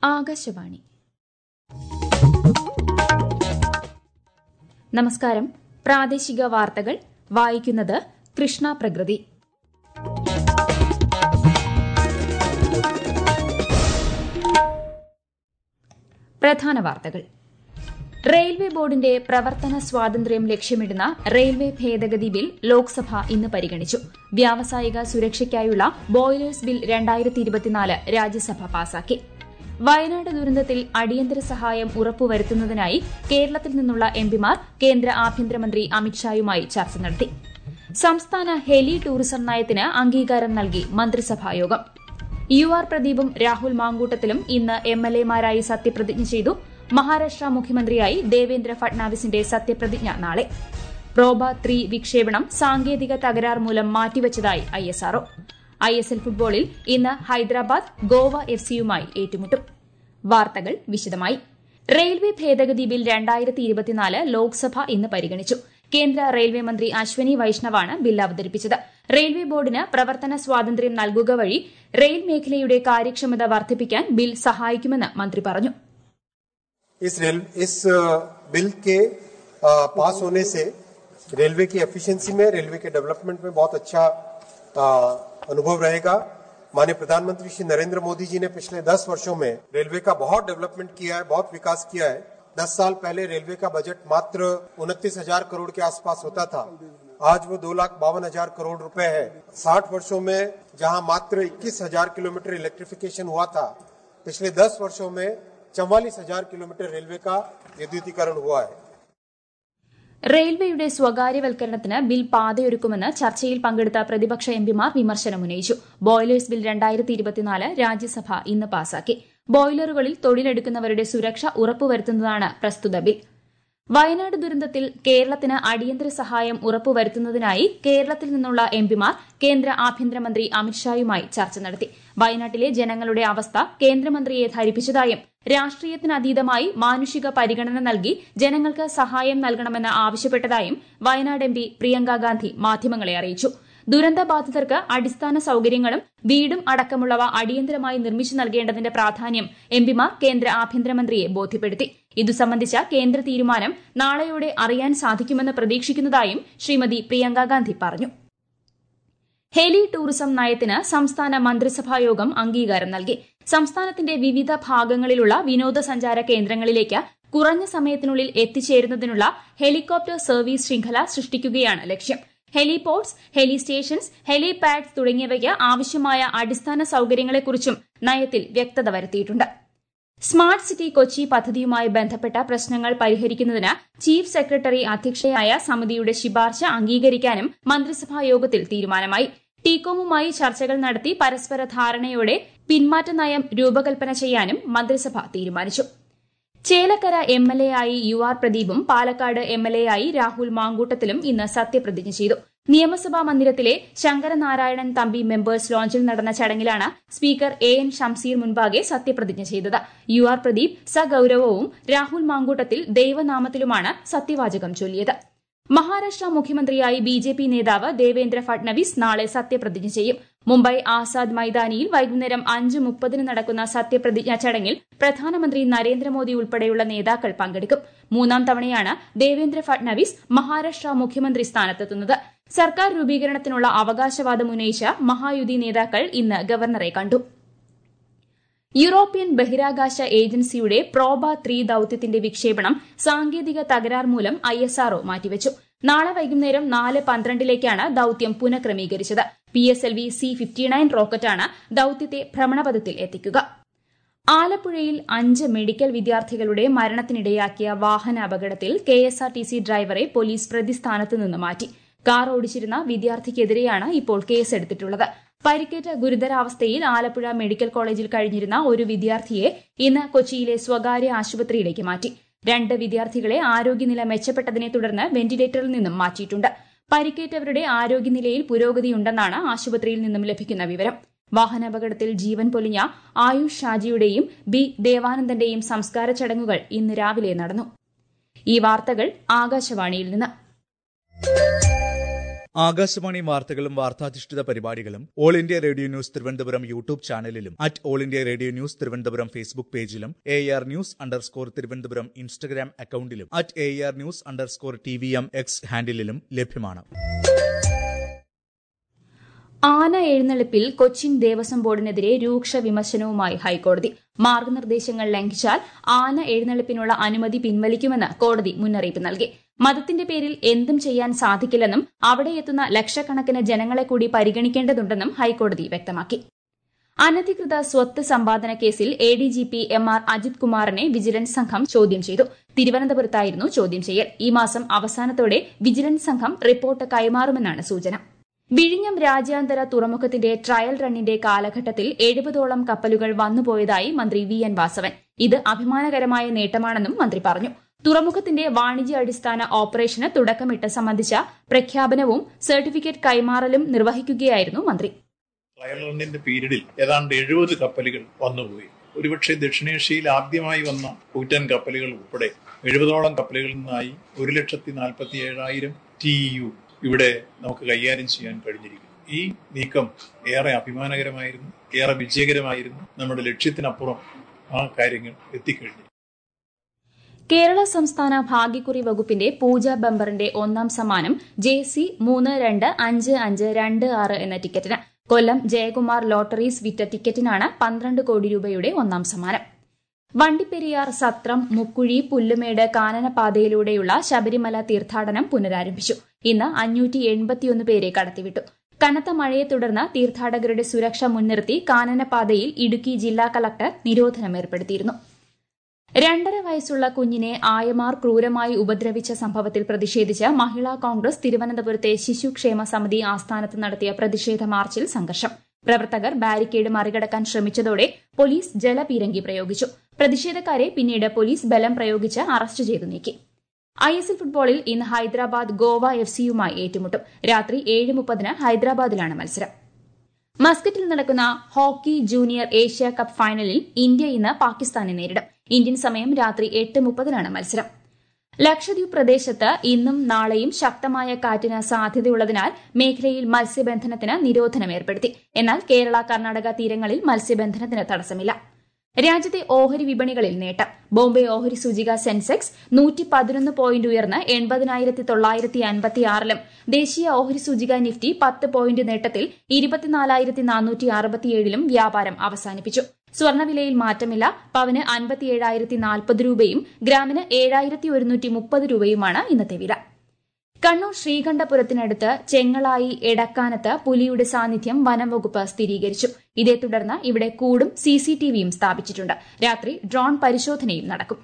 ആകാശവാണി നമസ്കാരം പ്രാദേശിക വാർത്തകൾ വായിക്കുന്നത് കൃഷ്ണ പ്രകൃതി പ്രധാന വാർത്തകൾ റെയിൽവേ ബോർഡിന്റെ പ്രവർത്തന സ്വാതന്ത്ര്യം ലക്ഷ്യമിടുന്ന റെയിൽവേ ഭേദഗതി ബിൽ ലോക്സഭ ഇന്ന് പരിഗണിച്ചു വ്യാവസായിക സുരക്ഷയ്ക്കായുള്ള ബോയിലേഴ്സ് ബിൽ രണ്ടായിരത്തി ഇരുപത്തിനാല് രാജ്യസഭ പാസാക്കി വയനാട് ദുരന്തത്തിൽ അടിയന്തര സഹായം ഉറപ്പുവരുത്തുന്നതിനായി കേരളത്തിൽ നിന്നുള്ള എംപിമാർ കേന്ദ്ര ആഭ്യന്തരമന്ത്രി അമിത്ഷായുമായി ചർച്ച നടത്തി സംസ്ഥാന ഹെലി ടൂറിസം നയത്തിന് അംഗീകാരം നൽകി മന്ത്രിസഭായോഗം യു ആർ പ്രദീപും രാഹുൽ മാങ്കൂട്ടത്തിലും ഇന്ന് എം എൽ എമാരായി സത്യപ്രതിജ്ഞ ചെയ്തു മഹാരാഷ്ട്ര മുഖ്യമന്ത്രിയായി ദേവേന്ദ്ര ഫട്നാവിസിന്റെ സത്യപ്രതിജ്ഞ നാളെ പ്രോബ ത്രീ വിക്ഷേപണം സാങ്കേതിക തകരാർ മൂലം മാറ്റിവച്ചതായി ഐഎസ്ആർഒ ഐ എസ് എൽ ഫുട്ബോളിൽ ഇന്ന് ഹൈദരാബാദ് ഗോവ എഫ് സിയുമായി ഏറ്റുമുട്ടും വാർത്തകൾ വിശദമായി റെയിൽവേ ഭേദഗതി ബിൽ രണ്ടായിരത്തി ഇരുപത്തിനാല് ലോക്സഭ ഇന്ന് പരിഗണിച്ചു കേന്ദ്ര റെയിൽവേ മന്ത്രി അശ്വനി വൈഷ്ണവാണ് ബിൽ അവതരിപ്പിച്ചത് റെയിൽവേ ബോർഡിന് പ്രവർത്തന സ്വാതന്ത്ര്യം നൽകുക വഴി റെയിൽ മേഖലയുടെ കാര്യക്ഷമത വർദ്ധിപ്പിക്കാൻ ബിൽ സഹായിക്കുമെന്ന് മന്ത്രി പറഞ്ഞു इस रेल इस बिल के पास होने से रेलवे की एफिशिएंसी में रेलवे के डेवलपमेंट में बहुत अच्छा अनुभव रहेगा माननीय प्रधानमंत्री श्री नरेंद्र मोदी जी ने पिछले 10 वर्षों में रेलवे का बहुत डेवलपमेंट किया है बहुत विकास किया है 10 साल पहले रेलवे का बजट मात्र उनतीस हजार करोड़ के आसपास होता था आज वो दो लाख बावन हजार करोड़ रुपए है 60 वर्षों में जहां मात्र इक्कीस हजार किलोमीटर इलेक्ट्रिफिकेशन हुआ था पिछले 10 वर्षों में चौवालीस हजार किलोमीटर रेलवे का विद्युतीकरण हुआ है റെയിൽവേയുടെ സ്വകാര്യവൽക്കരണത്തിന് ബിൽ പാതയൊരുക്കുമെന്ന് ചർച്ചയിൽ പങ്കെടുത്ത പ്രതിപക്ഷ എംപിമാർ വിമർശനമുന്നയിച്ചു ബോയിലേഴ്സ് ബിൽ രണ്ടായിരത്തി ഇരുപത്തിനാല് രാജ്യസഭ ഇന്ന് പാസാക്കി ബോയിലറുകളിൽ തൊഴിലെടുക്കുന്നവരുടെ സുരക്ഷ ഉറപ്പുവരുത്തുന്നതാണ് പ്രസ്തുത ബിൽ വയനാട് ദുരന്തത്തിൽ കേരളത്തിന് അടിയന്തര സഹായം ഉറപ്പുവരുത്തുന്നതിനായി കേരളത്തിൽ നിന്നുള്ള എംപിമാർ കേന്ദ്ര ആഭ്യന്തരമന്ത്രി അമിത്ഷായുമായി ചർച്ച നടത്തി വയനാട്ടിലെ ജനങ്ങളുടെ അവസ്ഥ കേന്ദ്രമന്ത്രിയെ ധരിപ്പിച്ചതായും രാഷ്ട്രീയത്തിനതീതമായി മാനുഷിക പരിഗണന നൽകി ജനങ്ങൾക്ക് സഹായം നൽകണമെന്ന് ആവശ്യപ്പെട്ടതായും വയനാട് എംപി പ്രിയങ്ക ഗാന്ധി മാധ്യമങ്ങളെ അറിയിച്ചു ദുരന്തബാധിതർക്ക് അടിസ്ഥാന സൌകര്യങ്ങളും വീടും അടക്കമുള്ളവ അടിയന്തരമായി നിർമ്മിച്ചു നൽകേണ്ടതിന്റെ പ്രാധാന്യം എംപിമാർ കേന്ദ്ര ആഭ്യന്തരമന്ത്രിയെ ബോധ്യപ്പെടുത്തി ഇതു സംബന്ധിച്ച കേന്ദ്ര തീരുമാനം നാളെയോടെ അറിയാൻ സാധിക്കുമെന്ന് പ്രതീക്ഷിക്കുന്നതായും ശ്രീമതി പ്രിയങ്ക ഗാന്ധി പറഞ്ഞു ഹെലി ടൂറിസം നയത്തിന് സംസ്ഥാന മന്ത്രിസഭായോഗം അംഗീകാരം നൽകി സംസ്ഥാനത്തിന്റെ വിവിധ ഭാഗങ്ങളിലുള്ള വിനോദസഞ്ചാര കേന്ദ്രങ്ങളിലേക്ക് കുറഞ്ഞ സമയത്തിനുള്ളിൽ എത്തിച്ചേരുന്നതിനുള്ള ഹെലികോപ്റ്റർ സർവീസ് ശൃംഖല സൃഷ്ടിക്കുകയാണ് ലക്ഷ്യം ഹെലിപോർട്സ് ഹെലി സ്റ്റേഷൻസ് ഹെലിപാഡ്സ് തുടങ്ങിയവയ്ക്ക് ആവശ്യമായ അടിസ്ഥാന സൌകര്യങ്ങളെക്കുറിച്ചും നയത്തിൽ വ്യക്തത വരുത്തിയിട്ടുണ്ട് സ്മാർട്ട് സിറ്റി കൊച്ചി പദ്ധതിയുമായി ബന്ധപ്പെട്ട പ്രശ്നങ്ങൾ പരിഹരിക്കുന്നതിന് ചീഫ് സെക്രട്ടറി അധ്യക്ഷയായ സമിതിയുടെ ശുപാർശ അംഗീകരിക്കാനും മന്ത്രിസഭാ യോഗത്തിൽ തീരുമാനമായി ടീകോമുമായി ചർച്ചകൾ നടത്തി പരസ്പര ധാരണയോടെ പിന്മാറ്റ നയം രൂപകൽപ്പന ചെയ്യാനും മന്ത്രിസഭ തീരുമാനിച്ചു ചേലക്കര എം എൽ എ ആയി യു ആർ പ്രദീപും പാലക്കാട് എം എൽ എ ആയി രാഹുൽ മാങ്കൂട്ടത്തിലും ഇന്ന് സത്യപ്രതിജ്ഞ ചെയ്തു നിയമസഭാ മന്ദിരത്തിലെ ശങ്കരനാരായണൻ തമ്പി മെമ്പേഴ്സ് ലോഞ്ചിൽ നടന്ന ചടങ്ങിലാണ് സ്പീക്കർ എ എൻ ഷംസീർ മുൻപാകെ സത്യപ്രതിജ്ഞ ചെയ്തത് യു ആർ പ്രദീപ് സഗൌരവവും രാഹുൽ മാങ്കൂട്ടത്തിൽ ദൈവനാമത്തിലുമാണ് സത്യവാചകം ചൊല്ലിയത് മഹാരാഷ്ട്ര മുഖ്യമന്ത്രിയായി ബി ജെ പി നേതാവ് ദേവേന്ദ്ര ഫട്നവിസ് നാളെ സത്യപ്രതിജ്ഞ ചെയ്യും മുംബൈ ആസാദ് മൈതാനിയിൽ വൈകുന്നേരം അഞ്ച് മുപ്പതിന് നടക്കുന്ന സത്യപ്രതിജ്ഞാ ചടങ്ങിൽ പ്രധാനമന്ത്രി നരേന്ദ്രമോദി ഉൾപ്പെടെയുള്ള നേതാക്കൾ പങ്കെടുക്കും മൂന്നാം തവണയാണ് ദേവേന്ദ്ര ഫട്നവിസ് മഹാരാഷ്ട്ര മുഖ്യമന്ത്രി സ്ഥാനത്തെത്തുന്നത് സർക്കാർ രൂപീകരണത്തിനുള്ള അവകാശവാദം ഉന്നയിച്ച മഹായുതി നേതാക്കൾ ഇന്ന് ഗവർണറെ കണ്ടു യൂറോപ്യൻ ബഹിരാകാശ ഏജൻസിയുടെ പ്രോബ ത്രീ ദൌത്യത്തിന്റെ വിക്ഷേപണം സാങ്കേതിക തകരാർ മൂലം ഐഎസ്ആർഒ മാറ്റിവച്ചു നാളെ വൈകുന്നേരം നാല് പന്ത്രണ്ടിലേക്കാണ് ദൌത്യം പുനഃക്രമീകരിച്ചത് P S L V C fifty nine റോക്കറ്റാണ് ദൌത്യത്തെ ഭ്രമണപഥത്തിൽ എത്തിക്കുക ആലപ്പുഴയിൽ അഞ്ച് മെഡിക്കൽ വിദ്യാർത്ഥികളുടെ മരണത്തിനിടയാക്കിയ വാഹന അപകടത്തിൽ K S R T C ഡ്രൈവറെ പോലീസ് പ്രതിസ്ഥാനത്ത് നിന്ന് മാറ്റി കാർ ഓടിച്ചിരുന്ന വിദ്യാർത്ഥിക്കെതിരെയാണ് ഇപ്പോൾ കേസെടുത്തിട്ടുള്ളത് പരിക്കേറ്റ ഗുരുതരാവസ്ഥയിൽ ആലപ്പുഴ മെഡിക്കൽ കോളേജിൽ കഴിഞ്ഞിരുന്ന ഒരു വിദ്യാർത്ഥിയെ ഇന്ന് കൊച്ചിയിലെ സ്വകാര്യ ആശുപത്രിയിലേക്ക് മാറ്റി രണ്ട് വിദ്യാർത്ഥികളെ ആരോഗ്യനില മെച്ചപ്പെട്ടതിനെ തുടർന്ന് വെന്റിലേറ്ററിൽ നിന്നും മാറ്റിയിട്ടുണ്ട് പരിക്കേറ്റവരുടെ ആരോഗ്യനിലയിൽ പുരോഗതിയുണ്ടെന്നാണ് ആശുപത്രിയിൽ നിന്നും ലഭിക്കുന്ന വിവരം വാഹനാപകടത്തിൽ ജീവൻ പൊലിഞ്ഞ ആയുഷ് ഷാജിയുടെയും ബി ദേവാനന്ദന്റെയും സംസ്കാര ചടങ്ങുകൾ ഇന്ന് രാവിലെ നടന്നു ഈ വാർത്തകൾ ആകാശവാണിയിൽ നിന്ന് ആകാശവാണി വാർത്തകളും വാർത്താധിഷ്ഠിത പരിപാടികളും all India radio news Thiruvananthapuram YouTube ചാനലിലും at all India radio news Thiruvananthapuram Facebook പേജിലും A R news underscore Thiruvananthapuram Instagram അക്കൌണ്ടിലും at A R news underscore T V M X ഹാൻഡിലും ലഭ്യമാണ് ആന എഴുന്നള്ളിപ്പിൽ കൊച്ചിൻ ദേവസ്വം ബോർഡിനെതിരെ രൂക്ഷ വിമർശനവുമായി ഹൈക്കോടതി മാർഗനിർദ്ദേശങ്ങൾ ലംഘിച്ചാൽ ആന എഴുന്നള്ളിപ്പിനുള്ള അനുമതി പിൻവലിക്കുമെന്ന് കോടതി മുന്നറിയിപ്പ് നൽകി മതത്തിന്റെ പേരിൽ എന്തും ചെയ്യാൻ സാധിക്കില്ലെന്നും അവിടെ എത്തുന്ന ലക്ഷക്കണക്കിന് ജനങ്ങളെ കൂടി പരിഗണിക്കേണ്ടതുണ്ടെന്നും ഹൈക്കോടതി വ്യക്തമാക്കി അനധികൃത സ്വത്ത് സമ്പാദന കേസിൽ A D G P M R Ajith കുമാറിനെ വിജിലൻസ് സംഘം ചോദ്യം ചെയ്തു തിരുവനന്തപുരത്തായിരുന്നു ചോദ്യം ചെയ്യൽ ഈ മാസം അവസാനത്തോടെ വിജിലൻസ് സംഘം റിപ്പോർട്ട് കൈമാറുമെന്നാണ് സൂചന വിഴിഞ്ഞം രാജ്യാന്തര തുറമുഖത്തിന്റെ ട്രയൽ റണ്ണിന്റെ കാലഘട്ടത്തിൽ എഴുപതോളം കപ്പലുകൾ വന്നുപോയതായി മന്ത്രി വി എൻ വാസവൻ ഇത് അഭിമാനകരമായ നേട്ടമാണെന്നും മന്ത്രി പറഞ്ഞു തുറമുഖത്തിന്റെ വാണിജ്യാടിസ്ഥാന ഓപ്പറേഷന് തുടക്കമിട്ട സംബന്ധിച്ച പ്രഖ്യാപനവും സർട്ടിഫിക്കറ്റ് കൈമാറലും നിർവഹിക്കുകയായിരുന്നു മന്ത്രി ട്രയൽ റണ്ണിന്റെ പീരീഡിൽ ഏതാണ്ട് എഴുപത് കപ്പലുകൾ വന്നുപോയി ഒരുപക്ഷെ ദക്ഷിണേഷ്യയിൽ ആദ്യമായി വന്ന കൂറ്റൻ കപ്പലുകൾ ഉൾപ്പെടെ എഴുപതോളം കപ്പലുകളിൽ നിന്നായി ഒരു ലക്ഷത്തി നാൽപ്പത്തി ഏഴായിരം ടി യു ഇവിടെ നമുക്ക് കൈകാര്യം ചെയ്യാൻ കഴിഞ്ഞിരിക്കുന്നു ഈ നീക്കം ഏറെ അഭിമാനകരമായിരുന്നു ഏറെ വിജയകരമായിരുന്നു നമ്മുടെ ലക്ഷ്യത്തിനപ്പുറം ആ കാര്യങ്ങൾ എത്തിക്കഴിഞ്ഞു കേരള സംസ്ഥാന ഭാഗ്യക്കുറി വകുപ്പിന്റെ പൂജ ബമ്പറിന്റെ ഒന്നാം സമ്മാനം ജെ സി മൂന്ന് രണ്ട് അഞ്ച് അഞ്ച് രണ്ട് ആറ് എന്ന ടിക്കറ്റിന് കൊല്ലം ജയകുമാർ ലോട്ടറീസ് വിറ്റ ടിക്കറ്റിനാണ് പന്ത്രണ്ട് കോടി രൂപയുടെ ഒന്നാം സമ്മാനം വണ്ടിപ്പെരിയാർ സത്രം മുക്കുഴി പുല്ലുമേട് കാനനപാതയിലൂടെയുള്ള ശബരിമല തീർത്ഥാടനം പുനരാരംഭിച്ചു ഇന്ന് അഞ്ഞൂറ്റി എൺപത്തിയൊന്ന് പേരെ കടത്തിവിട്ടു കനത്ത മഴയെ തുടർന്ന് തീർത്ഥാടകരുടെ സുരക്ഷ മുൻനിർത്തി കാനനപാതയിൽ ഇടുക്കി ജില്ലാ കളക്ടർ നിരോധനം ഏർപ്പെടുത്തിയിരുന്നു രണ്ടര വയസ്സുള്ള കുഞ്ഞിനെ ആയമാർ ക്രൂരമായി ഉപദ്രവിച്ച സംഭവത്തിൽ പ്രതിഷേധിച്ച് മഹിളാ കോൺഗ്രസ് തിരുവനന്തപുരത്തെ ശിശുക്ഷേമ സമിതി ആസ്ഥാനത്ത് നടത്തിയ പ്രതിഷേധ മാർച്ചിൽ സംഘർഷം പ്രവർത്തകർ ബാരിക്കേഡ് മറികടക്കാൻ ശ്രമിച്ചതോടെ പോലീസ് ജലപീരങ്കി പ്രയോഗിച്ചു പ്രതിഷേധക്കാരെ പിന്നീട് പോലീസ് ബലം പ്രയോഗിച്ച് അറസ്റ്റ് ചെയ്തു നീക്കി ഐ എസ് എൽ ഫുട്ബോളിൽ ഇന്ന് ഹൈദരാബാദ് ഗോവ എഫ് സിയുമായി ഏറ്റുമുട്ടും രാത്രി ഏഴ് മുപ്പതിന് ഹൈദരാബാദിലാണ് മത്സരം മസ്കറ്റിൽ നടക്കുന്ന ഹോക്കി ജൂനിയർ ഏഷ്യ കപ്പ് ഫൈനലിൽ ഇന്ത്യ ഇന്ന് പാകിസ്ഥാനെ നേരിടും ഇന്ത്യൻ സമയം രാത്രി എട്ട് മുപ്പതിനാണ് മത്സരം ലക്ഷദ്വീപ് പ്രദേശത്ത് ഇന്നും നാളെയും ശക്തമായ കാറ്റിന് സാധ്യതയുള്ളതിനാൽ മേഖലയിൽ മത്സ്യബന്ധനത്തിന് നിരോധനം ഏർപ്പെടുത്തി എന്നാൽ കേരള കർണാടക തീരങ്ങളിൽ മത്സ്യബന്ധനത്തിന് തടസ്സമില്ല രാജ്യത്തെ ഓഹരി വിപണികളിൽ നേട്ടം ബോംബെ ഓഹരി സൂചിക സെൻസെക്സ് നൂറ്റി പതിനൊന്ന് പോയിന്റ് ഉയർന്ന് എൺപതിനായിരത്തി തൊള്ളായിരത്തി അൻപത്തിയാറിലും ദേശീയ ഓഹരി സൂചിക നിഫ്റ്റി പത്ത് പോയിന്റ് നേട്ടത്തിൽ ഇരുപത്തിനാലായിരത്തി നാനൂറ്റി അറുപത്തിയേഴിലും വ്യാപാരം അവസാനിപ്പിച്ചു സ്വർണ്ണവിലയിൽ മാറ്റമില്ല പവന് അൻപത്തിയേഴായിരത്തി നാൽപ്പത് രൂപയും ഗ്രാമിന് ഏഴായിരത്തി ഒരുന്നൂറ്റി മുപ്പത് രൂപയുമാണ് ഇന്നത്തെ വില കണ്ണൂർ ശ്രീകണ്ഠപുരത്തിനടുത്ത് ചെങ്ങളായി എടക്കാനത്ത് പുലിയുടെ സാന്നിധ്യം വനംവകുപ്പ് സ്ഥിരീകരിച്ചു ഇതേ തുടർന്ന് ഇവിടെ കൂടും സിസിടിവിയും സ്ഥാപിച്ചിട്ടുണ്ട് രാത്രി ഡ്രോൺ പരിശോധനയും നടക്കും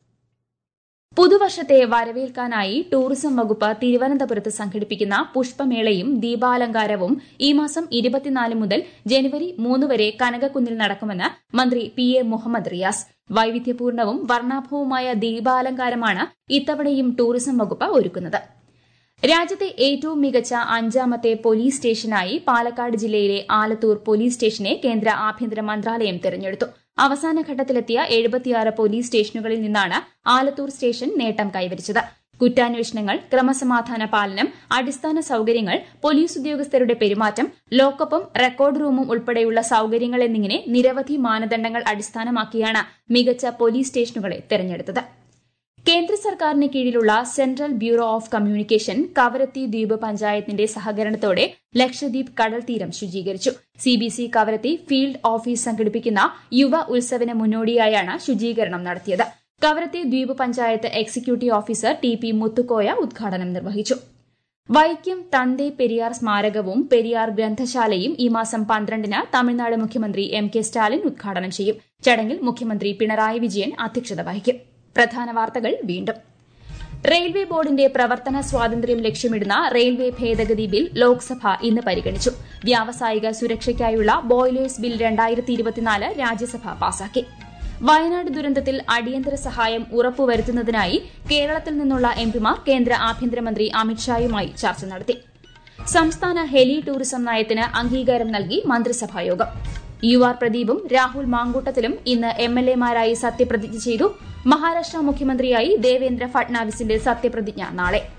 പുതുവർഷത്തെ വരവേൽക്കാനായി ടൂറിസം വകുപ്പ് തിരുവനന്തപുരത്ത് സംഘടിപ്പിക്കുന്ന പുഷ്പമേളയും ദീപാലങ്കാരവും ഈ മാസം ഇരുപത്തിനാല് മുതൽ ജനുവരി മൂന്ന് വരെ കനകക്കുന്നിൽ നടക്കുമെന്ന് മന്ത്രി പി എ മുഹമ്മദ് റിയാസ് വൈവിധ്യപൂർണവും വർണ്ണാഭവുമായ ദീപാലങ്കാരമാണ് ഇത്തവണയും ടൂറിസം വകുപ്പ് ഒരുക്കുന്നത് രാജ്യത്തെ ഏറ്റവും മികച്ച അഞ്ചാമത്തെ പോലീസ് സ്റ്റേഷനായി പാലക്കാട് ജില്ലയിലെ ആലത്തൂർ പോലീസ് സ്റ്റേഷനെ കേന്ദ്ര ആഭ്യന്തര മന്ത്രാലയം തെരഞ്ഞെടുത്തു അവസാന ഘട്ടത്തിലെത്തിയ എഴുപത്തിയാറ് പോലീസ് സ്റ്റേഷനുകളിൽ നിന്നാണ് ആലത്തൂർ സ്റ്റേഷൻ നേട്ടം കൈവരിച്ചത് കുറ്റാന്വേഷണങ്ങൾ ക്രമസമാധാന പാലനം അടിസ്ഥാന സൌകര്യങ്ങൾ പോലീസ് ഉദ്യോഗസ്ഥരുടെ പെരുമാറ്റം ലോക്കപ്പും റെക്കോർഡ് റൂമും ഉൾപ്പെടെയുള്ള സൌകര്യങ്ങൾ എന്നിങ്ങനെ നിരവധി മാനദണ്ഡങ്ങൾ അടിസ്ഥാനമാക്കിയാണ് മികച്ച പോലീസ് സ്റ്റേഷനുകളെ തെരഞ്ഞെടുത്തത് കേന്ദ്ര സർക്കാരിന് കീഴിലുള്ള central bureau of communication Kavaratti ദ്വീപ് പഞ്ചായത്തിന്റെ സഹകരണത്തോടെ ലക്ഷദ്വീപ് കടൽ തീരം ശുചീകരിച്ചു സിബിസി കവരത്തി ഫീൽഡ് ഓഫീസ് സംഘടിപ്പിക്കുന്ന യുവ ഉത്സവന് മുന്നോടിയായാണ് ശുചീകരണം നടത്തിയത് കവരത്തി ദ്വീപ് panchayat executive officer T P Muthukoya ഉദ്ഘാടനം നിർവഹിച്ചു വൈക്കം തന്തേ പെരിയാർ സ്മാരകവും പെരിയാർ ഗ്രന്ഥശാലയും ഈ മാസം പന്ത്രണ്ടിന് തമിഴ്നാട് മുഖ്യമന്ത്രി എം കെ സ്റ്റാലിൻ ഉദ്ഘാടനം ചെയ്യും ചടങ്ങിൽ മുഖ്യമന്ത്രി പിണറായി വിജയൻ അധ്യക്ഷത വഹിക്കും പ്രധാന വാർത്തകൾ വീണ്ടും റെയിൽവേ ബോർഡിന്റെ പ്രവർത്തന സ്വാതന്ത്ര്യം ലക്ഷ്യമിടുന്ന റെയിൽവേ ഭേദഗതി ബിൽ ലോക്സഭ ഇന്ന് പരിഗണിച്ചു വ്യാവസായിക സുരക്ഷയ്ക്കായുള്ള ബോയിലേഴ്സ് ബിൽ രണ്ടായിരത്തി ഇരുപത്തിനാല് രാജ്യസഭ പാസാക്കി വയനാട് ദുരന്തത്തിൽ അടിയന്തര സഹായം ഉറപ്പുവരുത്തുന്നതിനായി കേരളത്തിൽ നിന്നുള്ള എംപിമാർ കേന്ദ്ര ആഭ്യന്തരമന്ത്രി അമിത്ഷായുമായി ചർച്ച നടത്തി സംസ്ഥാന ഹെലി ടൂറിസം നയത്തിന് അംഗീകാരം നൽകി മന്ത്രിസഭായോഗം യു ആർ പ്രദീപും രാഹുൽ മാങ്കൂട്ടത്തിലും ഇന്ന് എം എൽ എമാരായി സത്യപ്രതിജ്ഞ ചെയ്തു മഹാരാഷ്ട്ര മുഖ്യമന്ത്രിയായി ദേവേന്ദ്ര ഫട്നാവിസിന്റെ സത്യപ്രതിജ്ഞ നാളെ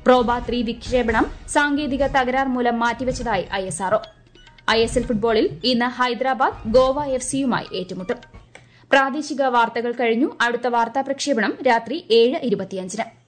പ്രോബ ത്രീ വിക്ഷേപണം സാങ്കേതിക തകരാർ മൂലം മാറ്റിവച്ചതായി ഐഎസ്ആർഒ ഐ എസ് എൽ ഫുട്ബോളിൽ ഇന്ന് ഹൈദരാബാദ് ഗോവ എഫ് സിയുമായി ഏറ്റുമുട്ടും പ്രാദേശിക വാർത്തകൾ കഴിഞ്ഞു അടുത്ത വാർത്താ പ്രക്ഷേപണം രാത്രി ഏഴ് ഇരുപത്തിയഞ്ചിന്